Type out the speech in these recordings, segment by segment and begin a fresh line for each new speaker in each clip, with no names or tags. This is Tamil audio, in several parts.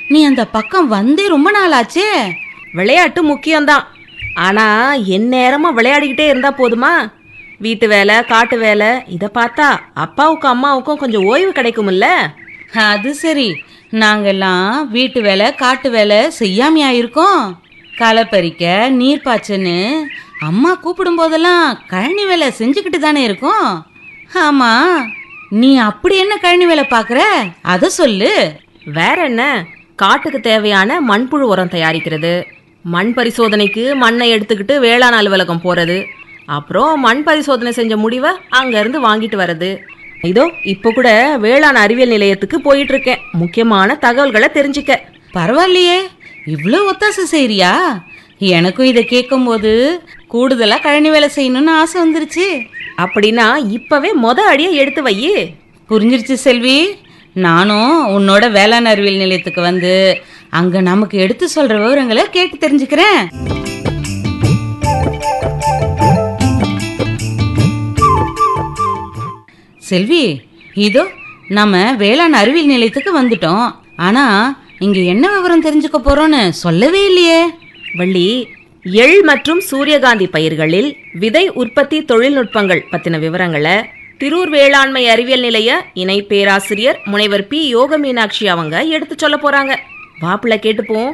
நீ அந்த பக்கம் வந்தே ரொம்ப நாள் ஆச்சே
விளையாட்டு முக்கியம்தான் ஆனா என் நேரமா விளையாடிக்கிட்டே இருந்தா போதுமா வீட்டு வேலை காட்டு வேலை இதை பார்த்தா அப்பாவுக்கும் அம்மாவுக்கும் கொஞ்சம் ஓய்வு கிடைக்கும்ல
அது சரி நாங்கெல்லாம் வீட்டு வேலை காட்டு வேலை செய்யாமையா இருக்கோம் களை பறிக்க நீர் பாய்ச்சன்னு அம்மா கூப்பிடும் போதெல்லாம் கழனி வேலை செஞ்சுக்கிட்டு தானே இருக்கோம் ஆமா நீ அப்படி என்ன கழனி வேலை பார்க்குற அதை சொல்லு
வேற என்ன காட்டுக்கு தேவையான மண்புழு உரம் தயாரிக்கிறது மண் பரிசோதனைக்கு மண்ணை எடுத்துக்கிட்டு வேளாண் அலுவலகம் போறது அப்புறம் மண் பரிசோதனை செஞ்ச முடிவை அங்க இருந்து வாங்கிட்டு வர்றது இதோ இப்போ கூட வேளாண் அறிவியல் நிலையத்துக்கு போயிட்டு இருக்கேன் முக்கியமான தகவல்களை தெரிஞ்சுக்க
பரவாயில்லையே இவ்வளோ ஒத்தாசை செய்றியா எனக்கும் இதை கேட்கும்போது கூடுதலாக கழனி வேலை செய்யணும்னு ஆசை வந்துருச்சு
அப்படின்னா இப்பவே மொத அடியை எடுத்து வையி
புரிஞ்சிருச்சு செல்வி நானும் உன்னோட வேளாண் அறிவியல் நிலையத்துக்கு வந்து அங்க நமக்கு எடுத்து சொல்ற விவரங்களை கேட்டு தெரிஞ்சுக்கிறேன் செல்வி இதோ நம்ம வேளாண் அறிவியல் நிலையத்துக்கு வந்துட்டோம் ஆனா இங்க என்ன விவரம் தெரிஞ்சுக்க போறோம்னு சொல்லவே இல்லையே
வள்ளி எள் மற்றும் சூரியகாந்தி பயிர்களில் விதை உற்பத்தி தொழில்நுட்பங்கள் பத்தின விவரங்களை திரூர் வேளாண்மை அறிவியல் நிலைய இணை பேராசிரியர் முனைவர் பி யோக மீனாட்சி அவங்க எடுத்து சொல்ல போறாங்க வாப்புல கேட்டுப்போம்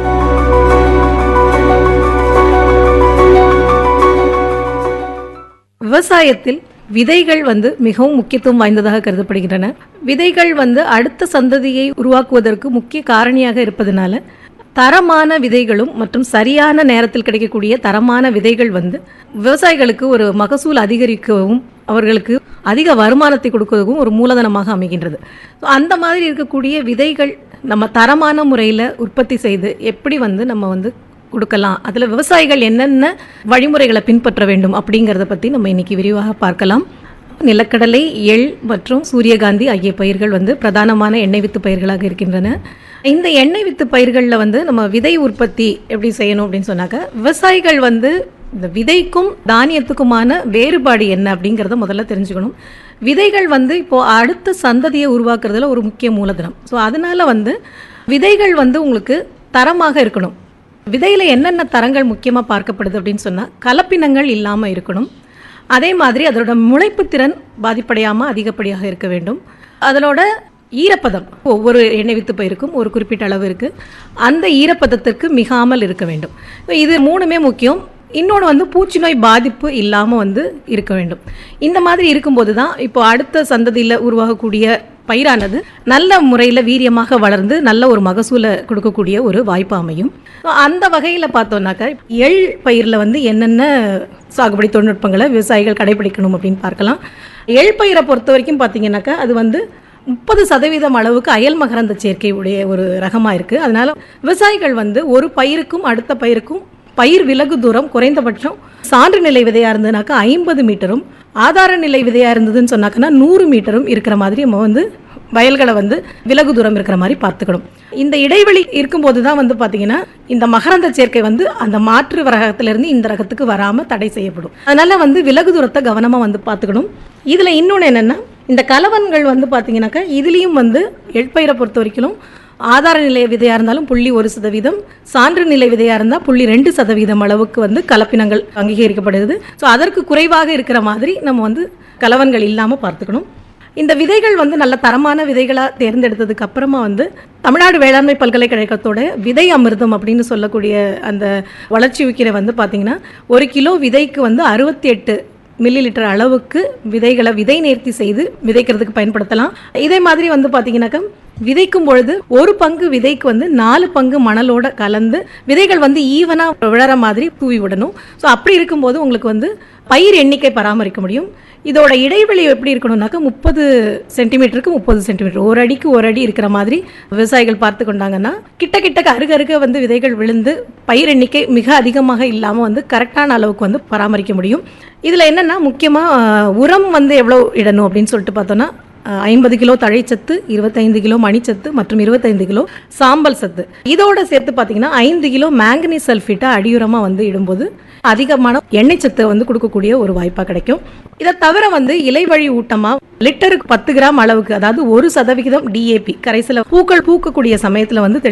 விவசாயத்தில் விதைகள் வந்து மிகவும் முக்கியத்துவம் வாய்ந்ததாக கருதப்படுகின்றன விதைகள் வந்து அடுத்த சந்ததியை உருவாக்குவதற்கு முக்கிய காரணியாக இருப்பதனால தரமான விதைகளும் மற்றும் சரியான நேரத்தில் கிடைக்கக்கூடிய தரமான விதைகள் வந்து விவசாயிகளுக்கு ஒரு மகசூல் அதிகரிக்கவும் அவர்களுக்கு அதிக வருமானத்தை கொடுக்கவும் ஒரு மூலதனமாக அமைகின்றது So, அந்த மாதிரி இருக்கக்கூடிய விதைகள் நம்ம தரமான முறையில் உற்பத்தி செய்து எப்படி வந்து நம்ம வந்து கொடுக்கலாம் அதில் விவசாயிகள் என்னென்ன வழிமுறைகளை பின்பற்ற வேண்டும் அப்படிங்கிறத பற்றி நம்ம இன்னைக்கு விரிவாக பார்க்கலாம் நிலக்கடலை எள் மற்றும் சூரியகாந்தி ஆகிய பயிர்கள் வந்து பிரதானமான எண்ணெய் வித்து பயிர்களாக இருக்கின்றன இந்த எண்ணெய் வித்து பயிர்களில் வந்து நம்ம விதை உற்பத்தி எப்படி செய்யணும் அப்படின்னு சொன்னாக்க விவசாயிகள் வந்து இந்த விதைக்கும் தானியத்துக்குமான வேறுபாடு என்ன அப்படிங்கிறத முதல்ல தெரிஞ்சுக்கணும் விதைகள் வந்து இப்போ அடுத்த சந்ததியை உருவாக்குறதுல ஒரு முக்கிய மூலதனம் ஸோ அதனால வந்து விதைகள் வந்து உங்களுக்கு தரமாக இருக்கணும் விதையில் என்னென்ன தரங்கள் முக்கியமாக பார்க்கப்படுது அப்படின்னு சொன்னால் கலப்பினங்கள் இல்லாமல் இருக்கணும் அதே மாதிரி அதோட முளைப்பு திறன் பாதிப்படையாமல் அதிகப்படியாக இருக்க வேண்டும் அதனோட ஈரப்பதம் ஒவ்வொரு எண்ணெய் வித்து பயிருக்கும் ஒரு குறிப்பிட்ட அளவு இருக்குது அந்த ஈரப்பதத்திற்கு மிகாமல் இருக்க வேண்டும் இது மூணுமே முக்கியம் இன்னொன்று வந்து பூச்சி நோய் பாதிப்பு இல்லாமல் வந்து இருக்க வேண்டும் இந்த மாதிரி இருக்கும்போது தான் இப்போ அடுத்த சந்ததியில் உருவாகக்கூடிய பயிரானது நல்ல முறையில் வீரியமாக வளர்ந்து நல்ல ஒரு மகசூலை கொடுக்கக்கூடிய ஒரு வாய்ப்பு அமையும் So, அந்த வகையில் பார்த்தோம்னாக்கா எள் பயிரில் வந்து என்னென்ன சாகுபடி தொழில்நுட்பங்களை விவசாயிகள் கடைபிடிக்கணும் அப்படின்னு பார்க்கலாம் எள் பயிரை பொறுத்த வரைக்கும் பார்த்தீங்கன்னாக்கா அது வந்து முப்பது சதவீதம் அளவுக்கு அயல் மகரந்த சேர்க்கை உடைய ஒரு ரகமாக இருக்குது அதனால விவசாயிகள் வந்து ஒரு பயிருக்கும் அடுத்த பயிருக்கும் பயிர் விலகு தூரம் குறைந்தபட்சம் சான்று நிலை விதையா இருந்ததுனாக்கா ஐம்பது மீட்டரும் ஆதார நிலை விதையா இருந்ததுன்னு சொன்னாக்கன்னா நூறு மீட்டரும் இருக்கிற மாதிரி நம்ம வந்து வயல்களை வந்து விலகு தூரம் இருக்கிற மாதிரி பார்த்துக்கணும் இந்த இடைவெளி இருக்கும்போது தான் வந்து பார்த்தீங்கன்னா இந்த மகரந்த சேர்க்கை வந்து அந்த மாற்று ரகத்திலிருந்து இந்த ரகத்துக்கு வராமல் தடை செய்யப்படும் அதனால வந்து விலகு தூரத்தை கவனமாக வந்து பார்த்துக்கணும் இதில் இன்னொன்று என்னென்னா இந்த கலவன்கள் வந்து பார்த்தீங்கன்னாக்கா இதுலேயும் வந்து எட்பயிரை பொறுத்த வரைக்கும் ஆதார நிலைய விதையாக இருந்தாலும் புள்ளி ஒரு சதவீதம் சான்று நிலை விதையாக இருந்தால் புள்ளி ரெண்டு சதவீதம் அளவுக்கு வந்து கலப்பினங்கள் அங்கீகரிக்கப்படுது ஸோ அதற்கு குறைவாக இருக்கிற மாதிரி நம்ம வந்து கலவன்கள் இல்லாமல் பார்த்துக்கணும் இந்த விதைகள் வந்து நல்ல தரமான விதைகளாக தேர்ந்தெடுத்ததுக்கு அப்புறமா வந்து தமிழ்நாடு வேளாண்மை பல்கலைக்கழகத்தோட விதை அமிர்தம் அப்படின்னு சொல்லக்கூடிய அந்த வளர்ச்சி ஊக்கிற வந்து பார்த்தீங்கன்னா ஒரு கிலோ விதைக்கு வந்து அறுபத்தி எட்டு மில்லி லிட்டர் அளவுக்கு விதைகளை விதை நேர்த்தி செய்து விதைக்கிறதுக்கு பயன்படுத்தலாம் இதே மாதிரி வந்து பார்த்தீங்கன்னாக்கா விதைக்கும் பொழுது ஒரு பங்கு விதைக்கு வந்து நாலு பங்கு மணலோட கலந்து விதைகள் வந்து ஈவனாக விழற மாதிரி தூவி விடணும் ஸோ அப்படி இருக்கும்போது உங்களுக்கு வந்து பயிர் எண்ணிக்கை பராமரிக்க முடியும் இதோட இடைவெளி எப்படி இருக்கணும்னாக்கா முப்பது சென்டிமீட்டருக்கு முப்பது சென்டிமீட்டர் ஒரு அடிக்கு ஒரு அடி இருக்கிற மாதிரி விவசாயிகள் பார்த்து கொண்டாங்கன்னா கிட்ட கிட்ட அருக அருக வந்து விதைகள் விழுந்து பயிர் எண்ணிக்கை மிக அதிகமாக இல்லாமல் வந்து கரெக்டான அளவுக்கு வந்து பராமரிக்க முடியும் இதில் என்னென்னா முக்கியமாக உரம் வந்து எவ்வளோ இடணும் அப்படின்னு சொல்லிட்டு பார்த்தோன்னா ஐம்பது கிலோ தழைச்சத்து இருபத்தைந்து கிலோ மணிச்சத்து மற்றும் இருபத்தைந்து கிலோ சாம்பல் சத்து இதோட சேர்த்து பார்த்தீங்கன்னா ஐந்து கிலோ மேங்கனீஸ் சல்ஃபேட்டை அடியுரமாக வந்து இடும்போது அதிகமான எண்ணெய் சத்தை வந்து கொடுக்கக்கூடிய ஒரு வாய்ப்பாக கிடைக்கும் இதை தவிர வந்து இலைவழி ஊட்டமாக லிட்டருக்கு பத்து கிராம் அளவுக்கு அதாவது ஒரு சதவிகிதம் டிஏபி கரைசல பூக்கள் பூக்கக்கூடிய சமயத்தில் வந்து